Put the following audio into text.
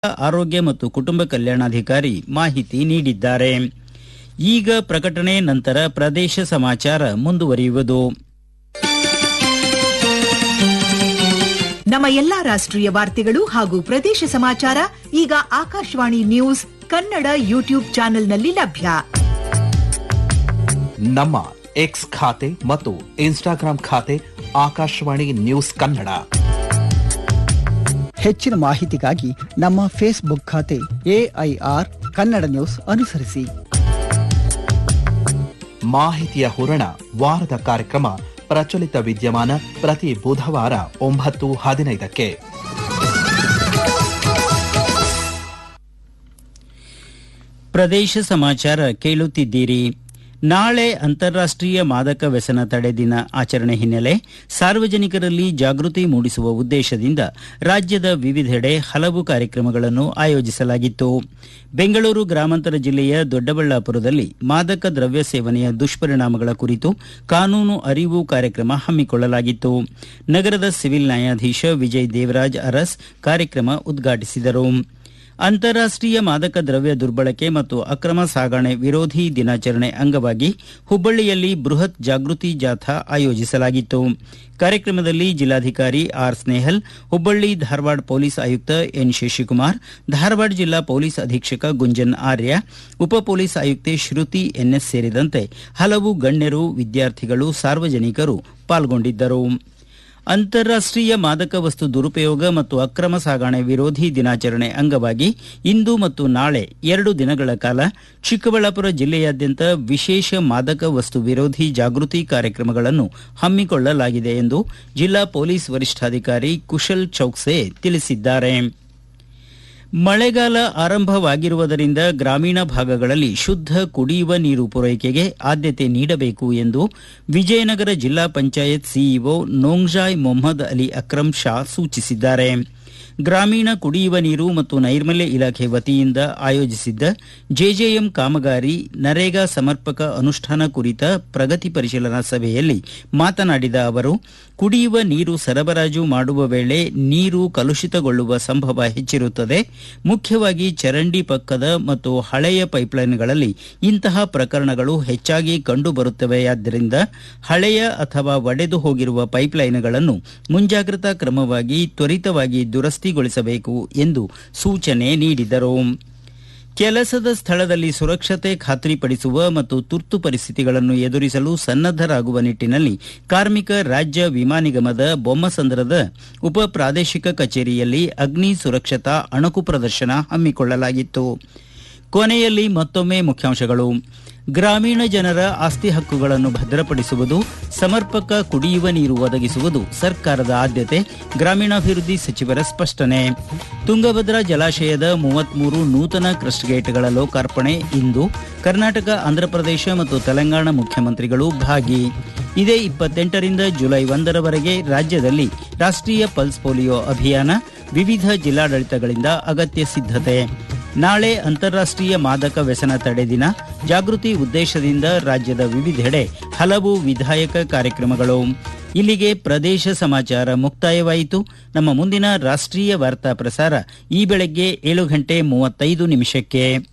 ಆರೋಗ್ಯ ಮತ್ತು ಕುಟುಂಬ ಕಲ್ಯಾಣಾಧಿಕಾರಿ ಮಾಹಿತಿ ನೀಡಿದ್ದಾರೆ ಈಗ ಪ್ರಕಟಣೆ ನಂತರ ಪ್ರದೇಶ ಸಮಾಚಾರ ಮುಂದುವರಿಯುವುದು ನಮ್ಮ ಎಲ್ಲಾ ರಾಷ್ಟ್ರೀಯ ವಾರ್ತೆಗಳು ಹಾಗೂ ಪ್ರದೇಶ ಸಮಾಚಾರ ಈಗ ಆಕಾಶವಾಣಿ ನ್ಯೂಸ್ ಕನ್ನಡ ಯೂಟ್ಯೂಬ್ ಚಾನೆಲ್ನಲ್ಲಿ ಲಭ್ಯ ನಮ್ಮ ಎಕ್ಸ್ ಖಾತೆ ಮತ್ತು ಇನ್ಸ್ಟಾಗ್ರಾಂ ಖಾತೆ ಆಕಾಶವಾಣಿ ನ್ಯೂಸ್ ಕನ್ನಡ ಹೆಚ್ಚಿನ ಮಾಹಿತಿಗಾಗಿ ನಮ್ಮ ಫೇಸ್ಬುಕ್ ಖಾತೆ ಎಐಆರ್ ಕನ್ನಡ ನ್ಯೂಸ್ ಅನುಸರಿಸಿ ಮಾಹಿತಿಯ ಹೂರಣ ವಾರದ ಕಾರ್ಯಕ್ರಮ ಪ್ರಚಲಿತ ವಿದ್ಯಮಾನ ಪ್ರತಿ ಬುಧವಾರ ಒಂಬತ್ತು ಹದಿನೈದಕ್ಕೆ ಪ್ರದೇಶ ಸಮಾಚಾರ ಕೇಳುತ್ತಿದ್ದೀರಿ ನಾಳೆ ಅಂತಾರಾಷ್ಟೀಯ ಮಾದಕ ವ್ಯಸನ ತಡೆ ದಿನ ಆಚರಣೆ ಹಿನ್ನೆಲೆ ಸಾರ್ವಜನಿಕರಲ್ಲಿ ಜಾಗೃತಿ ಮೂಡಿಸುವ ಉದ್ದೇಶದಿಂದ ರಾಜ್ಯದ ವಿವಿಧೆಡೆ ಹಲವು ಕಾರ್ಯಕ್ರಮಗಳನ್ನು ಆಯೋಜಿಸಲಾಗಿತ್ತು ಬೆಂಗಳೂರು ಗ್ರಾಮಾಂತರ ಜಿಲ್ಲೆಯ ದೊಡ್ಡಬಳ್ಳಾಪುರದಲ್ಲಿ ಮಾದಕ ದ್ರವ್ಯ ಸೇವನೆಯ ದುಷ್ಪರಿಣಾಮಗಳ ಕುರಿತು ಕಾನೂನು ಅರಿವು ಕಾರ್ಯಕ್ರಮ ಹಮ್ಮಿಕೊಳ್ಳಲಾಗಿತ್ತು ನಗರದ ಸಿವಿಲ್ ನ್ಯಾಯಾಧೀಶ ವಿಜಯ್ ದೇವರಾಜ್ ಅರಸ್ ಕಾರ್ಯಕ್ರಮ ಉದ್ಘಾಟಿಸಿದರು ಅಂತಾರಾಷ್ಟೀಯ ಮಾದಕ ದ್ರವ್ಯ ದುರ್ಬಳಕೆ ಮತ್ತು ಅಕ್ರಮ ಸಾಗಣೆ ವಿರೋಧಿ ದಿನಾಚರಣೆ ಅಂಗವಾಗಿ ಹುಬ್ಬಳ್ಳಿಯಲ್ಲಿ ಬೃಹತ್ ಜಾಗೃತಿ ಜಾಥಾ ಆಯೋಜಿಸಲಾಗಿತ್ತು ಕಾರ್ಯಕ್ರಮದಲ್ಲಿ ಜಿಲ್ಲಾಧಿಕಾರಿ ಆರ್ ಸ್ನೇಹಲ್ ಹುಬ್ಬಳ್ಳಿ ಧಾರವಾಡ ಪೊಲೀಸ್ ಆಯುಕ್ತ ಎನ್ ಶಶಿಕುಮಾರ್ ಧಾರವಾಡ ಜಿಲ್ಲಾ ಪೊಲೀಸ್ ಅಧೀಕ್ಷಕ ಗುಂಜನ್ ಆರ್ಯ ಉಪ ಪೊಲೀಸ್ ಆಯುಕ್ತೆ ಶ್ರುತಿ ಎನ್ಎಸ್ ಸೇರಿದಂತೆ ಹಲವು ಗಣ್ಯರು ವಿದ್ಯಾರ್ಥಿಗಳು ಸಾರ್ವಜನಿಕರು ಪಾಲ್ಗೊಂಡಿದ್ದರು ಅಂತಾರಾಷ್ಟೀಯ ಮಾದಕ ವಸ್ತು ದುರುಪಯೋಗ ಮತ್ತು ಅಕ್ರಮ ಸಾಗಣೆ ವಿರೋಧಿ ದಿನಾಚರಣೆ ಅಂಗವಾಗಿ ಇಂದು ಮತ್ತು ನಾಳೆ ಎರಡು ದಿನಗಳ ಕಾಲ ಚಿಕ್ಕಬಳ್ಳಾಪುರ ಜಿಲ್ಲೆಯಾದ್ಯಂತ ವಿಶೇಷ ಮಾದಕ ವಸ್ತು ವಿರೋಧಿ ಜಾಗೃತಿ ಕಾರ್ಯಕ್ರಮಗಳನ್ನು ಹಮ್ಮಿಕೊಳ್ಳಲಾಗಿದೆ ಎಂದು ಜಿಲ್ಲಾ ಪೊಲೀಸ್ ವರಿಷ್ಠಾಧಿಕಾರಿ ಕುಶಲ್ ಚೌಕ್ಸೆ ತಿಳಿಸಿದ್ದಾರೆ ಮಳೆಗಾಲ ಆರಂಭವಾಗಿರುವುದರಿಂದ ಗ್ರಾಮೀಣ ಭಾಗಗಳಲ್ಲಿ ಶುದ್ಧ ಕುಡಿಯುವ ನೀರು ಪೂರೈಕೆಗೆ ಆದ್ಯತೆ ನೀಡಬೇಕು ಎಂದು ವಿಜಯನಗರ ಜಿಲ್ಲಾ ಪಂಚಾಯತ್ ಸಿಇಒ ನೋಂಗ್ಜಾಯ್ ಮೊಹಮ್ಮದ್ ಅಲಿ ಅಕ್ರಂ ಶಾ ಸೂಚಿಸಿದ್ದಾರೆ ಗ್ರಾಮೀಣ ಕುಡಿಯುವ ನೀರು ಮತ್ತು ನೈರ್ಮಲ್ಯ ಇಲಾಖೆ ವತಿಯಿಂದ ಆಯೋಜಿಸಿದ್ದ ಜೆಜೆಎಂ ಕಾಮಗಾರಿ ನರೇಗಾ ಸಮರ್ಪಕ ಅನುಷ್ಠಾನ ಕುರಿತ ಪ್ರಗತಿ ಪರಿಶೀಲನಾ ಸಭೆಯಲ್ಲಿ ಮಾತನಾಡಿದ ಅವರು ಕುಡಿಯುವ ನೀರು ಸರಬರಾಜು ಮಾಡುವ ವೇಳೆ ನೀರು ಕಲುಷಿತಗೊಳ್ಳುವ ಸಂಭವ ಹೆಚ್ಚಿರುತ್ತದೆ ಮುಖ್ಯವಾಗಿ ಚರಂಡಿ ಪಕ್ಕದ ಮತ್ತು ಹಳೆಯ ಪೈಪ್ಲೈನ್ಗಳಲ್ಲಿ ಇಂತಹ ಪ್ರಕರಣಗಳು ಹೆಚ್ಚಾಗಿ ಕಂಡುಬರುತ್ತವೆಯಾದ್ದರಿಂದ ಹಳೆಯ ಅಥವಾ ಒಡೆದು ಹೋಗಿರುವ ಪೈಪ್ಲೈನ್ಗಳನ್ನು ಮುಂಜಾಗ್ರತಾ ಕ್ರಮವಾಗಿ ತ್ವರಿತವಾಗಿ ದುರಸ್ತಿಗೊಳಿಸಬೇಕು ಎಂದು ಸೂಚನೆ ನೀಡಿದರು ಕೆಲಸದ ಸ್ಥಳದಲ್ಲಿ ಸುರಕ್ಷತೆ ಖಾತ್ರಿಪಡಿಸುವ ಮತ್ತು ತುರ್ತು ಪರಿಸ್ಥಿತಿಗಳನ್ನು ಎದುರಿಸಲು ಸನ್ನದ್ದರಾಗುವ ನಿಟ್ಟಿನಲ್ಲಿ ಕಾರ್ಮಿಕ ರಾಜ್ಯ ವಿಮಾ ನಿಗಮದ ಬೊಮ್ಮಸಂದ್ರದ ಉಪ ಪ್ರಾದೇಶಿಕ ಕಚೇರಿಯಲ್ಲಿ ಅಗ್ನಿ ಸುರಕ್ಷತಾ ಅಣಕು ಪ್ರದರ್ಶನ ಹಮ್ಮಿಕೊಳ್ಳಲಾಗಿತ್ತು ಕೊನೆಯಲ್ಲಿ ಮತ್ತೊಮ್ಮೆ ಮುಖ್ಯಾಂಶಗಳು ಗ್ರಾಮೀಣ ಜನರ ಆಸ್ತಿ ಹಕ್ಕುಗಳನ್ನು ಭದ್ರಪಡಿಸುವುದು ಸಮರ್ಪಕ ಕುಡಿಯುವ ನೀರು ಒದಗಿಸುವುದು ಸರ್ಕಾರದ ಆದ್ಯತೆ ಗ್ರಾಮೀಣಾಭಿವೃದ್ಧಿ ಸಚಿವರ ಸ್ಪಷ್ಟನೆ ತುಂಗಭದ್ರಾ ಜಲಾಶಯದ ಮೂವತ್ಮೂರು ನೂತನ ಕ್ರಸ್ಟ್ ಗೇಟ್ಗಳ ಲೋಕಾರ್ಪಣೆ ಇಂದು ಕರ್ನಾಟಕ ಆಂಧ್ರಪ್ರದೇಶ ಮತ್ತು ತೆಲಂಗಾಣ ಮುಖ್ಯಮಂತ್ರಿಗಳು ಭಾಗಿ ಇದೇ ಇಪ್ಪತ್ತೆಂಟರಿಂದ ಜುಲೈ ಒಂದರವರೆಗೆ ರಾಜ್ಯದಲ್ಲಿ ರಾಷ್ಟೀಯ ಪಲ್ಸ್ ಪೋಲಿಯೋ ಅಭಿಯಾನ ವಿವಿಧ ಜಿಲ್ಲಾಡಳಿತಗಳಿಂದ ಅಗತ್ಯ ಸಿದ್ಧತೆ ನಾಳೆ ಅಂತಾರಾಷ್ಟೀಯ ಮಾದಕ ವ್ಯಸನ ತಡೆ ದಿನ ಜಾಗೃತಿ ಉದ್ದೇಶದಿಂದ ರಾಜ್ಯದ ವಿವಿಧೆಡೆ ಹಲವು ವಿಧಾಯಕ ಕಾರ್ಯಕ್ರಮಗಳು ಇಲ್ಲಿಗೆ ಪ್ರದೇಶ ಸಮಾಚಾರ ಮುಕ್ತಾಯವಾಯಿತು ನಮ್ಮ ಮುಂದಿನ ರಾಷ್ಟೀಯ ವಾರ್ತಾ ಪ್ರಸಾರ ಈ ಬೆಳಗ್ಗೆ ಏಳು ಗಂಟೆ ಮೂವತ್ತೈದು ನಿಮಿಷಕ್ಕೆ